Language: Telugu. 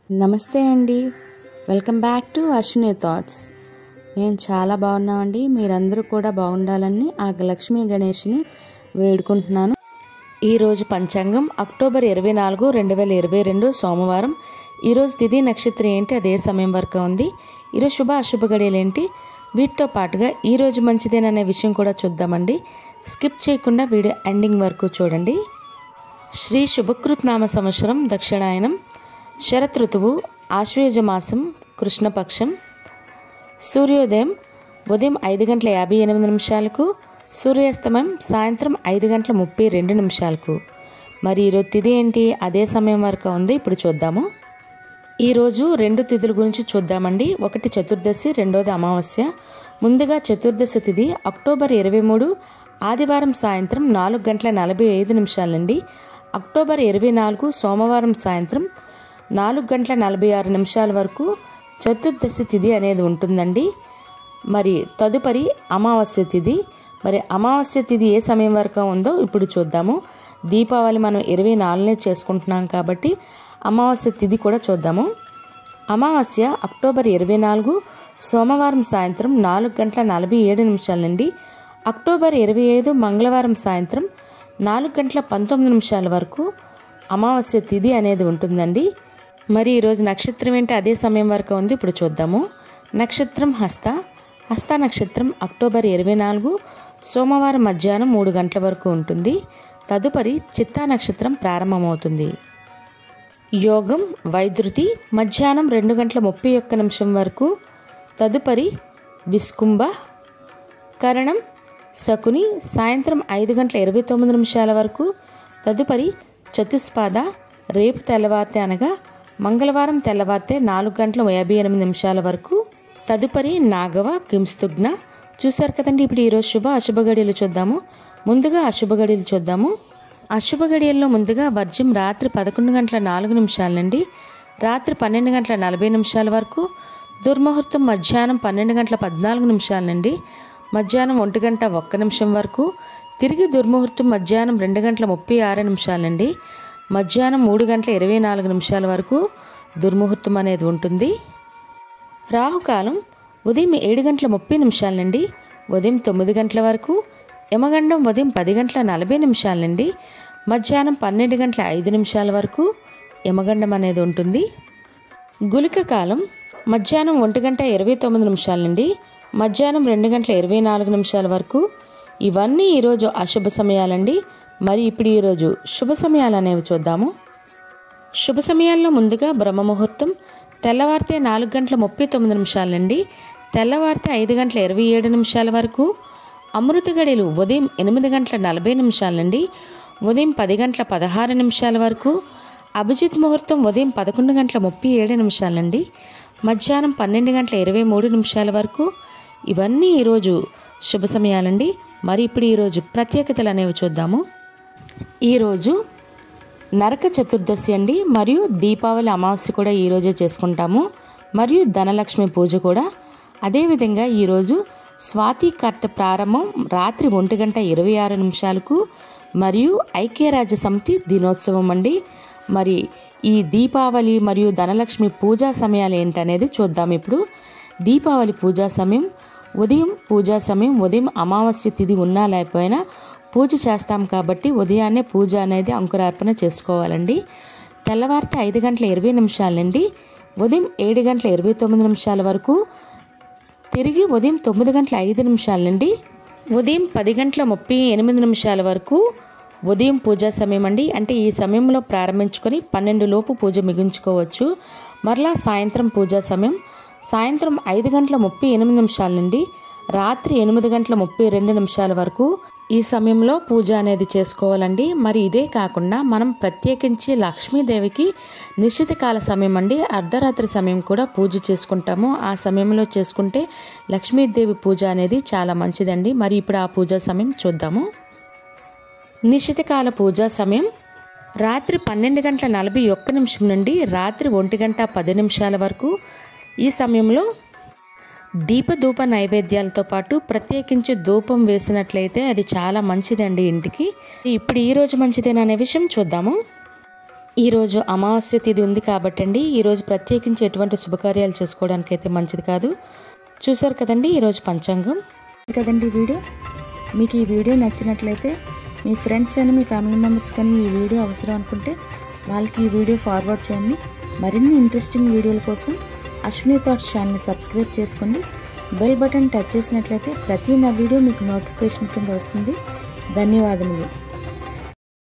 నమస్తే అండి welcome back to Ashwini thoughts మేము చాలా బాగున్నామండి మీరందరూ కూడా బాగుండాలని ఆ లక్ష్మీ గణేష్ని వేడుకుంటున్నాను ఈరోజు పంచాంగం అక్టోబర్ ఇరవై నాలుగు రెండు వేల ఇరవై రెండు సోమవారం ఈరోజు తిథి నక్షత్రం ఏంటి అదే సమయం వరకు ఉంది ఈరోజు శుభ అశుభ గడియలు ఏంటి వీటితో పాటుగా ఈరోజు మంచిదేననే విషయం కూడా చూద్దామండి స్కిప్ చేయకుండా వీడియో ఎండింగ్ వరకు చూడండి శ్రీ శుభకృత్ నామ సంవత్సరం దక్షిణాయనం శరత్ ఋతువు ఆశ్వయుజ మాసం కృష్ణపక్షం సూర్యోదయం ఉదయం ఐదు గంటల యాభై ఎనిమిది నిమిషాలకు సూర్యాస్తమయం సాయంత్రం ఐదు గంటల ముప్పై రెండు నిమిషాలకు మరి ఈరోజు తిథి ఏంటి అదే సమయం వరకు ఉంది ఇప్పుడు చూద్దాము ఈరోజు రెండు తిథుల గురించి చూద్దామండి ఒకటి చతుర్దశి రెండోది అమావాస్య ముందుగా చతుర్దశి తిథి అక్టోబర్ ఇరవై మూడు ఆదివారం సాయంత్రం నాలుగు గంటల నలభై ఐదు నిమిషాలండి అక్టోబర్ ఇరవై నాలుగు సోమవారం సాయంత్రం నాలుగు గంటల నలభై ఆరు నిమిషాల వరకు చతుర్దశి తిథి అనేది ఉంటుందండి మరి తదుపరి అమావాస్య తిథి మరి అమావాస్య తిథి ఏ సమయం వరకు ఉందో ఇప్పుడు చూద్దాము దీపావళి మనం ఇరవై నాలుగునే చేసుకుంటున్నాం కాబట్టి అమావాస్య తిథి కూడా చూద్దాము అమావాస్య అక్టోబర్ ఇరవై నాలుగు సోమవారం సాయంత్రం నాలుగు గంటల నలభై ఏడు నిమిషాల నుండి అక్టోబర్ ఇరవై ఐదు మంగళవారం సాయంత్రం నాలుగు గంటల పంతొమ్మిది నిమిషాల వరకు అమావాస్య తిథి అనేది ఉంటుందండి మరి ఈరోజు నక్షత్రం ఏంటి అదే సమయం వరకు ఉంది ఇప్పుడు చూద్దాము నక్షత్రం హస్త హస్త నక్షత్రం అక్టోబర్ ఇరవై నాలుగు సోమవారం మధ్యాహ్నం మూడు గంటల వరకు ఉంటుంది తదుపరి చిత్తా నక్షత్రం ప్రారంభమవుతుంది యోగం వైద్యుతి మధ్యాహ్నం రెండు గంటల ముప్పై ఒక్క నిమిషం వరకు తదుపరి విస్కుంభ కరణం శకుని సాయంత్రం ఐదు గంటల ఇరవై తొమ్మిది నిమిషాల వరకు తదుపరి చతుస్పాద రేపు తెల్లవారితే అనగా మంగళవారం తెల్లవారితే నాలుగు గంటల యాభై ఎనిమిది నిమిషాల వరకు తదుపరి నాగవ కింస్తుగ్న చూశారు కదండి ఇప్పుడు ఈరోజు శుభ అశుభ గడియలు చూద్దాము ముందుగా అశుభ గడియలు చూద్దాము అశుభ గడియల్లో ముందుగా వర్జం రాత్రి పదకొండు గంటల నాలుగు నిమిషాల నుండి రాత్రి పన్నెండు గంటల నలభై నిమిషాల వరకు దుర్ముహూర్తం మధ్యాహ్నం పన్నెండు గంటల పద్నాలుగు నిమిషాల నుండి మధ్యాహ్నం ఒంటి గంట ఒక్క నిమిషం వరకు తిరిగి దుర్ముహూర్తం మధ్యాహ్నం రెండు గంటల ముప్పై ఆరు నిమిషాల నుండి మధ్యాహ్నం మూడు గంటల ఇరవై నాలుగు నిమిషాల వరకు దుర్ముహూర్తం అనేది ఉంటుంది రాహుకాలం ఉదయం ఏడు గంటల ముప్పై నిమిషాల నుండి ఉదయం తొమ్మిది గంటల వరకు యమగండం ఉదయం పది గంటల నలభై నిమిషాల నుండి మధ్యాహ్నం పన్నెండు గంటల ఐదు నిమిషాల వరకు యమగండం అనేది ఉంటుంది గులిక కాలం మధ్యాహ్నం ఒంటి గంట ఇరవై తొమ్మిది నిమిషాల నుండి మధ్యాహ్నం రెండు గంటల ఇరవై నాలుగు నిమిషాల వరకు ఇవన్నీ ఈరోజు అశుభ సమయాలండి మరి ఇప్పుడు ఈరోజు శుభ సమయాలు అనేవి చూద్దాము శుభ సమయాల్లో ముందుగా బ్రహ్మ ముహూర్తం తెల్లవారితే నాలుగు గంటల ముప్పై తొమ్మిది నిమిషాల నుండి తెల్లవారితే ఐదు గంటల ఇరవై ఏడు నిమిషాల వరకు అమృత గడియలు ఉదయం ఎనిమిది గంటల నలభై నిమిషాల నుండి ఉదయం పది గంటల పదహారు నిమిషాల వరకు అభిజిత్ ముహూర్తం ఉదయం పదకొండు గంటల ముప్పై ఏడు నిమిషాల నుండి మధ్యాహ్నం పన్నెండు గంటల ఇరవై మూడు నిమిషాల వరకు ఇవన్నీ ఈరోజు శుభ సమయాలండి మరి ఇప్పుడు ఈరోజు ప్రత్యేకతలు అనేవి చూద్దాము ఈరోజు నరక చతుర్దశి అండి మరియు దీపావళి అమావాస్య కూడా ఈరోజే చేసుకుంటాము మరియు ధనలక్ష్మి పూజ కూడా అదేవిధంగా ఈరోజు స్వాతి కార్త ప్రారంభం రాత్రి ఒంటి గంట ఇరవై ఆరు నిమిషాలకు మరియు ఐక్యరాజ్య సమితి దినోత్సవం అండి మరి ఈ దీపావళి మరియు ధనలక్ష్మి పూజా సమయాలు ఏంటనేది చూద్దాం ఇప్పుడు దీపావళి పూజా సమయం ఉదయం పూజా సమయం ఉదయం అమావాస్య తిథి ఉన్నా లేకపోయినా పూజ చేస్తాం కాబట్టి ఉదయాన్నే పూజ అనేది అంకురార్పణ చేసుకోవాలండి తెల్లవారితే ఐదు గంటల ఇరవై నిమిషాల నుండి ఉదయం ఏడు గంటల ఇరవై తొమ్మిది నిమిషాల వరకు తిరిగి ఉదయం తొమ్మిది గంటల ఐదు నిమిషాల నుండి ఉదయం పది గంటల ముప్పై ఎనిమిది నిమిషాల వరకు ఉదయం పూజా సమయం అండి అంటే ఈ సమయంలో ప్రారంభించుకొని పన్నెండు లోపు పూజ ముగించుకోవచ్చు మరలా సాయంత్రం పూజా సమయం సాయంత్రం ఐదు గంటల ముప్పై ఎనిమిది నిమిషాల నుండి రాత్రి ఎనిమిది గంటల ముప్పై రెండు నిమిషాల వరకు ఈ సమయంలో పూజ అనేది చేసుకోవాలండి మరి ఇదే కాకుండా మనం ప్రత్యేకించి లక్ష్మీదేవికి నిశ్చిత కాల సమయం అండి అర్ధరాత్రి సమయం కూడా పూజ చేసుకుంటాము ఆ సమయంలో చేసుకుంటే లక్ష్మీదేవి పూజ అనేది చాలా మంచిదండి మరి ఇప్పుడు ఆ పూజా సమయం చూద్దాము నిశ్చిత కాల పూజా సమయం రాత్రి పన్నెండు గంటల నలభై ఒక్క నిమిషం నుండి రాత్రి ఒంటి గంట పది నిమిషాల వరకు ఈ సమయంలో దీపధూప నైవేద్యాలతో పాటు ప్రత్యేకించి ధూపం వేసినట్లయితే అది చాలా మంచిదండి ఇంటికి ఇప్పుడు ఈ రోజు మంచిదేనా అనే విషయం చూద్దాము ఈరోజు అమావాస్య తిథి ఉంది కాబట్టి అండి ఈరోజు ప్రత్యేకించి ఎటువంటి శుభకార్యాలు చేసుకోవడానికి అయితే మంచిది కాదు చూసారు కదండి ఈరోజు పంచాంగం కదండి ఈ వీడియో మీకు ఈ వీడియో నచ్చినట్లయితే మీ ఫ్రెండ్స్ అని మీ ఫ్యామిలీ మెంబర్స్ కానీ ఈ వీడియో అవసరం అనుకుంటే వాళ్ళకి ఈ వీడియో ఫార్వర్డ్ చేయండి మరిన్ని ఇంట్రెస్టింగ్ వీడియోల కోసం అశ్విని థాట్స్ ఛానల్ని సబ్స్క్రైబ్ చేసుకోండి బెల్ బటన్ టచ్ చేసినట్లయితే ప్రతి నా వీడియో మీకు నోటిఫికేషన్ కింద వస్తుంది ధన్యవాదములు